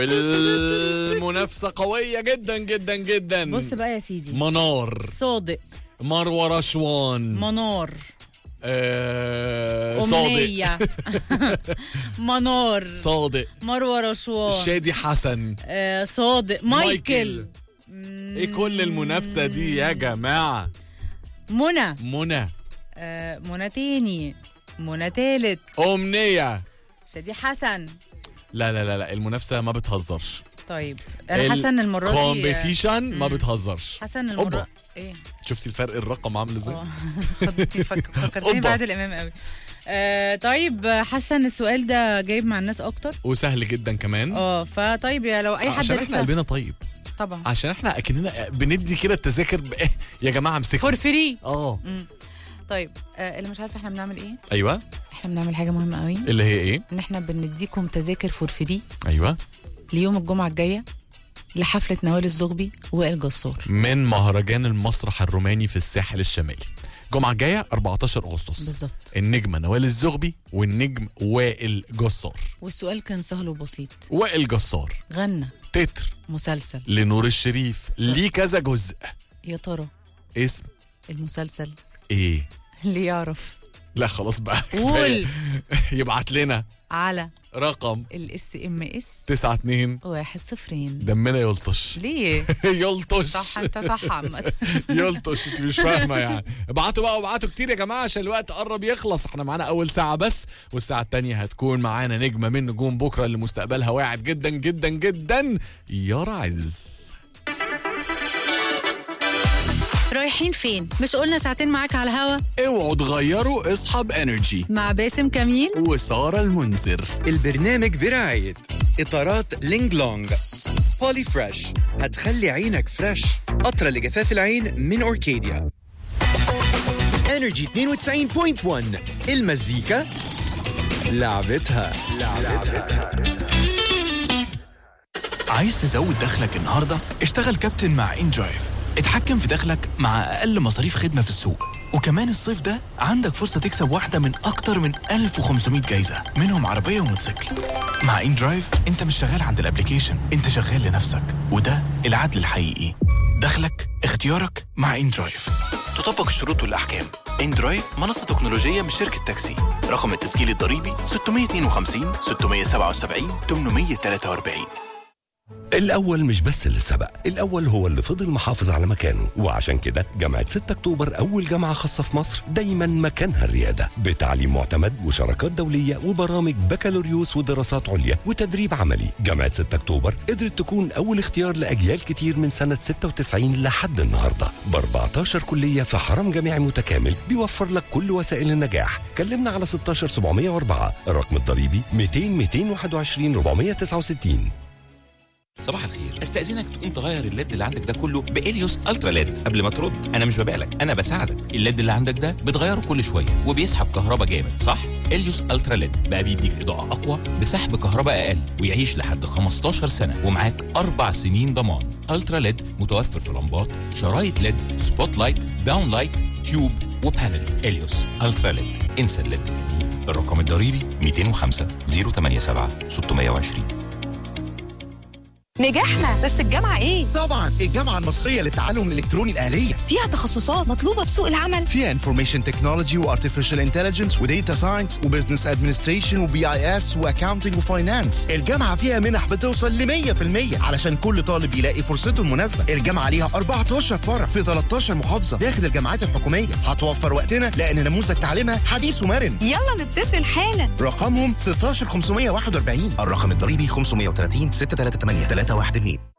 المنافسة قوية جدا جدا جدا بص بقى يا سيدي منار صادق مروة رشوان منار آه صادق أمنية منار صادق مروة رشوان شادي حسن آه صادق مايكل ايه كل المنافسة دي يا جماعة منى منى آه منى تاني منى تالت أمنية شادي حسن لا لا لا لا المنافسة ما بتهزرش طيب انا حاسه ان المره دي كومبيتيشن ما بتهزرش حاسه ان أوبا. المره ايه شفتي الفرق الرقم عامل ازاي اه خدتني فك- فكرتني أوبا. بعد الامام قوي آه طيب حاسه ان السؤال ده جايب مع الناس اكتر وسهل جدا كمان اه فطيب يا لو اي حد عشان احنا لسه قلبنا طيب طبعا عشان احنا اكننا بندي كده التذاكر ب... يا جماعه امسكوا فور فري اه طيب آه اللي مش عارفه احنا بنعمل ايه ايوه احنا بنعمل حاجه مهمه قوي اللي هي ايه ان احنا بنديكم تذاكر فور فري ايوه ليوم الجمعه الجايه لحفله نوال الزغبي وائل جسار من مهرجان المسرح الروماني في الساحل الشمالي الجمعه الجايه 14 اغسطس بالظبط النجمه نوال الزغبي والنجم وائل جسار والسؤال كان سهل وبسيط وائل جسار غنى تتر مسلسل لنور الشريف ليه كذا جزء يا ترى اسم المسلسل ايه اللي يعرف لا خلاص بقى قول يبعت لنا على رقم الاس ام اس 92 واحد صفرين دمنا يلطش ليه؟ يلطش صح انت صح عامة يلطش انت مش فاهمه يعني ابعتوا بقى وابعتوا كتير يا جماعه عشان الوقت قرب يخلص احنا معانا اول ساعه بس والساعه الثانيه هتكون معانا نجمه من نجوم بكره اللي مستقبلها واعد جدا جدا جدا يارا عز رايحين فين؟ مش قلنا ساعتين معاك على الهوا اوعوا تغيروا اصحاب انرجي مع باسم كمين وساره المنذر البرنامج برعاية إطارات لينج لونج بولي فريش هتخلي عينك فريش قطرة لجفاف العين من أوركيديا انرجي 92.1 المزيكا لعبتها عايز تزود دخلك النهارده؟ اشتغل كابتن مع ان درايف اتحكم في دخلك مع اقل مصاريف خدمه في السوق وكمان الصيف ده عندك فرصه تكسب واحده من اكتر من 1500 جايزه منهم عربيه وموتوسيكل مع ان درايف انت مش شغال عند الابليكيشن انت شغال لنفسك وده العدل الحقيقي دخلك اختيارك مع ان درايف تطبق الشروط والاحكام ان درايف منصه تكنولوجيه من شركه تاكسي رقم التسجيل الضريبي 652 677 843 الأول مش بس اللي سبق الأول هو اللي فضل محافظ على مكانه وعشان كده جامعة 6 أكتوبر أول جامعة خاصة في مصر دايما مكانها الريادة بتعليم معتمد وشراكات دولية وبرامج بكالوريوس ودراسات عليا وتدريب عملي جامعة 6 أكتوبر قدرت تكون أول اختيار لأجيال كتير من سنة 96 لحد النهاردة ب 14 كلية في حرم جامعي متكامل بيوفر لك كل وسائل النجاح كلمنا على 16704 الرقم الضريبي 200 221 469 صباح الخير استاذنك تقوم تغير الليد اللي عندك ده كله باليوس الترا ليد قبل ما ترد انا مش ببيع لك انا بساعدك الليد اللي عندك ده بتغيره كل شويه وبيسحب كهرباء جامد صح اليوس الترا ليد بقى بيديك اضاءه اقوى بسحب كهرباء اقل ويعيش لحد 15 سنه ومعاك اربع سنين ضمان الترا ليد متوفر في لمبات شرايط ليد سبوت لايت داون لايت تيوب وبانل اليوس الترا ليد انسى الليد القديم الرقم الضريبي 205 087 620 نجحنا بس الجامعة ايه؟ طبعا الجامعة المصرية للتعلم الإلكتروني الآلية فيها تخصصات مطلوبة في سوق العمل فيها انفورميشن تكنولوجي وارتفيشال انتليجنس وديتا ساينس وبزنس ادمنستريشن وبي اي اس واكاونتنج وفاينانس الجامعة فيها منح بتوصل ل 100% علشان كل طالب يلاقي فرصته المناسبة الجامعة ليها 14 فرع في 13 محافظة داخل الجامعات الحكومية هتوفر وقتنا لأن نموذج تعليمها حديث ومرن يلا نتصل حالا رقمهم 16541 الرقم الضريبي 530 638 312